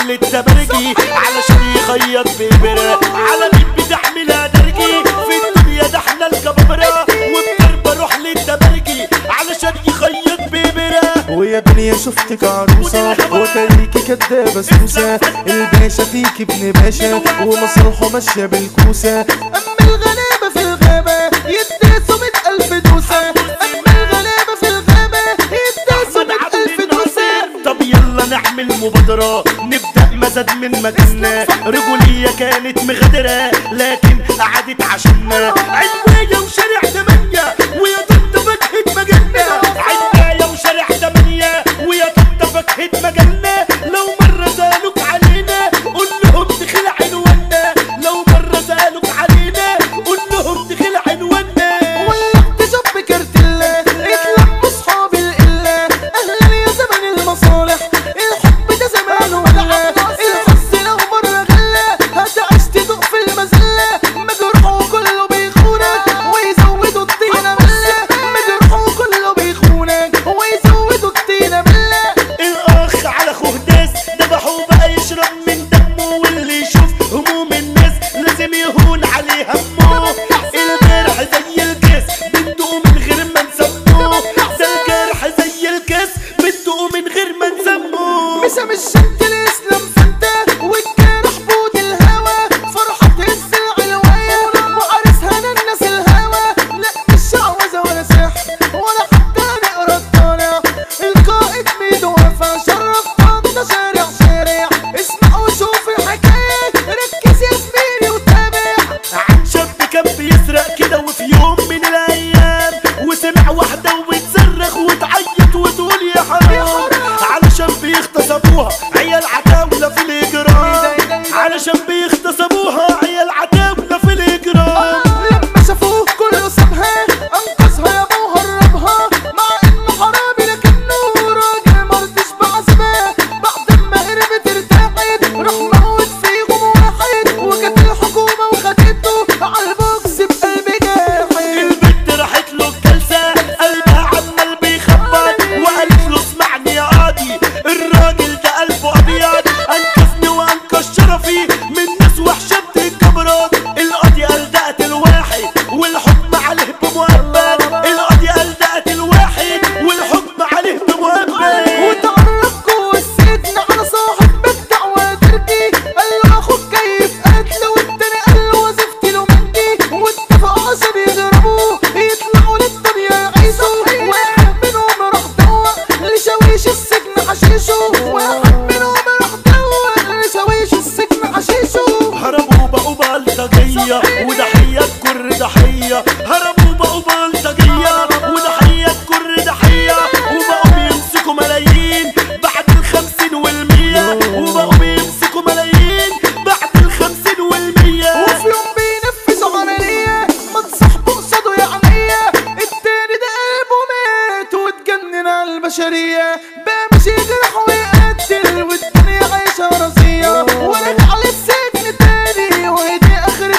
للتبرجي علشان يخيط بإبرة على مين بتحملها درجي في الدنيا ده احنا الكبابرة وبضرب اروح للتبرجي علشان يخيط بإبرة ويا دنيا شفتك عروسة وتاريكي كدابة سوسة الباشا فيك ابن باشا ومصالحه ماشية بالكوسة أما الغلابة في الغابة يداسوا مئة ألف دوسة أما الغلابة في الغابة يداسوا مئة ألف دوسة طب يلا نعمل مبادرة نبدأ مزاد من مكاننا رجولية كانت مغادرة لكن قعدت عشاننا عناية وشارع تمانية ويا طنطا فاكهة مجالنا عناية وشارع تمانية ويا طنطا فاكهة مجالنا لو مرة سألوك علينا قول لهم دخل عنوانا لو مرة سألوك علينا قول لهم دخل عنوانا ولعت جنب كارتيلا اتلموا صحاب القلة أهلا يا زمن المصالح الحب ده زمان ولا الحس لو مرة غلة هتعيش تدوق في المذلة مجروح وكله بيخونك ويزودوا الطينة ملة مجروح وكله بيخونك ويزودوا الطينة ملة الاخ على اخوه داس ذبحوه بقى يشرب من دمه واللي يشوف هموم الناس لازم يهون عليه همه الجرح زي الكاس بندقه من غير ما نسموه ده الجرح زي الكاس بندقه من غير ما نسموه مسا مش شد الاسلام فانت والجرح بود الهوى فرحة تهز العلواية وعرسها الناس الهوى لا مش شعوذة ولا سحر ولا حتى نقرا الطالع القائد ميدو وفا شرف طنطا شارع شارع اسمع وشوف الحكاية ركز يا زميلي وتابع عن شاب كان بيسرق كده وفي يوم من الايام وسمع واحده وبتصرخ وتعيط وتقول يا حرام علشان بيغتصبوها عيال عتاوله في الاجرام علشان بيغتصبوها عيال عتاوله في الاجرام لما شافوه كله سابها انقذها يابا وهربها مع انه حرامي لكنه راجل مرضيش بعذبها بعد ما هربت ارتاحت راح موت فيهم واحد وجت الحكومه وخدته على البوكس بقلب جاحد البنت راحت له الجلسه قلبها عمال بيخبط وقالت له اسمعني يا قاضي الراجل ده قلبه ابيض انقذني وانقذ شرفي من ناس وحشه بتتكبرات القاضي قال ده قتل واحد والحكم عليه بمؤبد القاضي قال ده قتل واحد والحكم عليه بمؤبد وتعرف جوه السجن على صاحب بالدعوة تركي قال له اخوك كيف قتل والتاني قال له وظيفتي له مندي واتفقوا عشان يضربوه يطلعوا للدنيا يعيشوا واحد منهم راح دوق لشاويش السجن حشيشه واحد منهم راح دوق لشاويش السجن حشيشه هربوا بقوا بلطجية وضحية كر ضحية هربوا بقوا بلطجية وضحية كر ضحية وبقوا بيمسكوا ملايين بعد الخمسين والمية وبقوا بيمسكوا ملايين بعد الخمسين والمية وفي يوم بينفذوا عملية ما تصاحبوا قصاده يا عمية التاني ده قلبه مات واتجنن على البشرية بقى مش يجرح ويقتل والدنيا عايشة راسية ورجع للسجن تاني ودي آخرة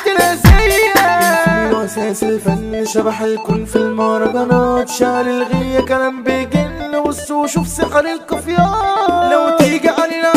الأذية أساس الفن شبح الكون في المهرجانات شعر الغية كلام بيجن بص وشوف سحر القفيات لو تيجي علينا